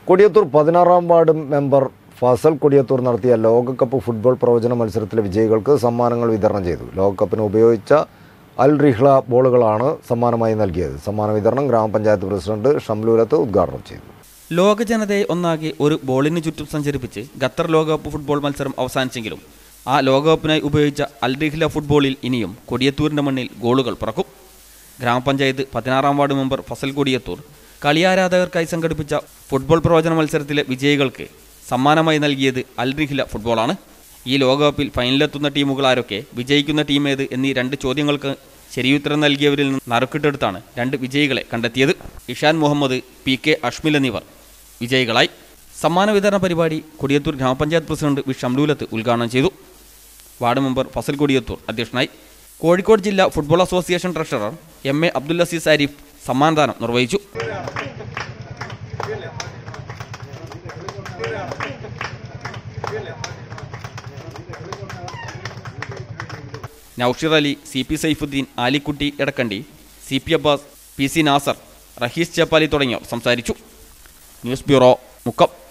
കൊടിയത്തൂർ പതിനാറാം ward member Fasal Kodiyathur നടത്തിയ ലോകകപ്പ് ഫുട്ബോൾ പ്രവചന മത്സരത്തിലെ വിജയികൾക്ക് സമ്മാനങ്ങൾ വിതരണം ചെയ്തു ലോകകപ്പിന് ഉപയോഗിച്ച അൽ റിഹ്ല ബോളുകളാണ് സമ്മാനമായി നൽകിയത് സമ്മാന വിതരണം ഗ്രാമപഞ്ചായത്ത് പ്രസിഡന്റ് ഷംലൂലത്ത് ഉദ്ഘാടനം ചെയ്തു ലോക ജനതയെ ഒന്നാകെ ഒരു ബോളിന് ചുറ്റും സഞ്ചരിപ്പിച്ച് ഖത്തർ ലോകകപ്പ് ഫുട്ബോൾ മത്സരം അവസാനിച്ചെങ്കിലും ആ ലോകകപ്പിനായി ഉപയോഗിച്ച അൽറിഹില ഫുട്ബോളിൽ ഇനിയും കൊടിയത്തൂരിൻ്റെ മണ്ണിൽ ഗോളുകൾ പിറക്കും ഗ്രാമപഞ്ചായത്ത് പതിനാറാം വാർഡ് മെമ്പർ ഫസൽ കൊടിയത്തൂർ കളിയാരാധകർക്കായി സംഘടിപ്പിച്ച ഫുട്ബോൾ പ്രവചന മത്സരത്തിലെ വിജയികൾക്ക് സമ്മാനമായി നൽകിയത് അൽറിഹില ഫുട്ബോളാണ് ഈ ലോകകപ്പിൽ ഫൈനലിലെത്തുന്ന ടീമുകൾ ആരൊക്കെ വിജയിക്കുന്ന ടീം ഏത് എന്നീ രണ്ട് ചോദ്യങ്ങൾക്ക് ശരിയുത്തരം നൽകിയവരിൽ നിന്ന് നറുക്കിട്ടെടുത്താണ് രണ്ട് വിജയികളെ കണ്ടെത്തിയത് ഇഷാൻ മുഹമ്മദ് പി കെ അഷ്മിൽ എന്നിവർ വിജയികളായി സമ്മാന വിതരണ പരിപാടി കൊടിയത്തൂർ ഗ്രാമപഞ്ചായത്ത് പ്രസിഡന്റ് വി ഷംലൂലത്ത് ഉദ്ഘാടനം ചെയ്തു വാർഡ് മെമ്പർ ഫസൽ കൊടിയത്തൂർ അധ്യക്ഷനായി കോഴിക്കോട് ജില്ലാ football association treasurer M A Abdul Azeez Arif സമ്മാനദാനം നിർവഹിച്ചു Naushir Ali C P Saifuddin Alikutty Edakandi C P Abbas P C Nasar Rahees Cheppali തുടങ്ങിയവർ സംസാരിച്ചു ന്യൂസ് ബ്യൂറോ മുക്കം